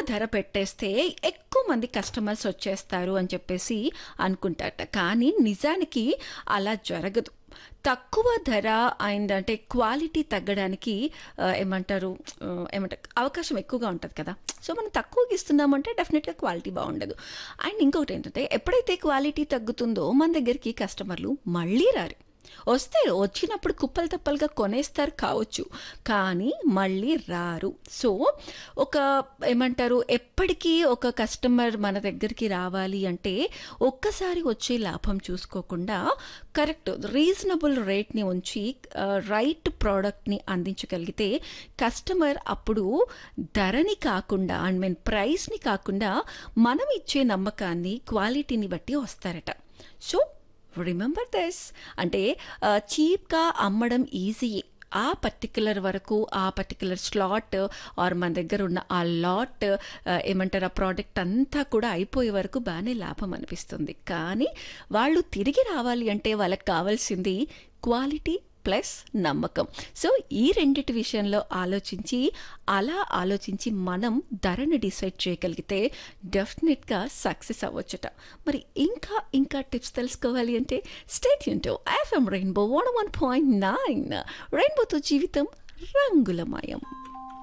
ధర పెట్టేస్తే ఎక్కువ మంది కస్టమర్స్ వచ్చేస్తారు అని చెప్పేసి అనుకుంటారట కానీ నిజానికి అలా జరగదు తక్కువ ధర అండ్ అంటే క్వాలిటీ తగ్గడానికి ఆ, ఏమంటారు ఆ, ఏమంటారు అవకాశం ఎక్కువగా ఉంటుంది కదా సో మనం తక్కువకి ఇస్తున్నామంటే డెఫినెట్గా క్వాలిటీ బాగుండదు అండ్ ఇంకొకటి ఏంటంటే ఎప్పుడైతే క్వాలిటీ తగ్గుతుందో మన దగ్గరికి కస్టమర్లు మళ్ళీ రారు వస్తే వచ్చినప్పుడు కుప్పలు తప్పలుగా కొనేస్తారు కావచ్చు కానీ మళ్ళీ రారు సో ఒక ఏమంటారు ఎప్పటికీ ఒక కస్టమర్ మన దగ్గరికి రావాలి అంటే ఒక్కసారి వచ్చే లాభం చూసుకోకుండా కరెక్ట్ రీజనబుల్ రేట్ని ఉంచి రైట్ ప్రోడక్ట్ని అందించగలిగితే కస్టమర్ అప్పుడు ధరని కాకుండా అండ్ మీన్ ప్రైస్ని కాకుండా మనం ఇచ్చే నమ్మకాన్ని క్వాలిటీని బట్టి వస్తారట సో రిమెంబర్ దిస్ అంటే చీప్గా అమ్మడం ఈజీయే ఆ పర్టికులర్ వరకు ఆ పర్టికులర్ స్లాట్ ఆర్ మన దగ్గర ఉన్న ఆ లాట్ ఏమంటారు ఆ ప్రోడక్ట్ అంతా కూడా అయిపోయే వరకు బాగానే లాభం అనిపిస్తుంది కానీ వాళ్ళు తిరిగి రావాలి అంటే వాళ్ళకి కావాల్సింది క్వాలిటీ ప్లస్ నమ్మకం సో ఈ రెండిటి విషయంలో ఆలోచించి అలా ఆలోచించి మనం ధరను డిసైడ్ చేయగలిగితే డెఫినెట్గా సక్సెస్ అవ్వచ్చుట మరి ఇంకా ఇంకా టిప్స్ తెలుసుకోవాలి అంటే stay tuned to FM rainbow one one point nine రెయిన్బోతో జీవితం రంగులమయం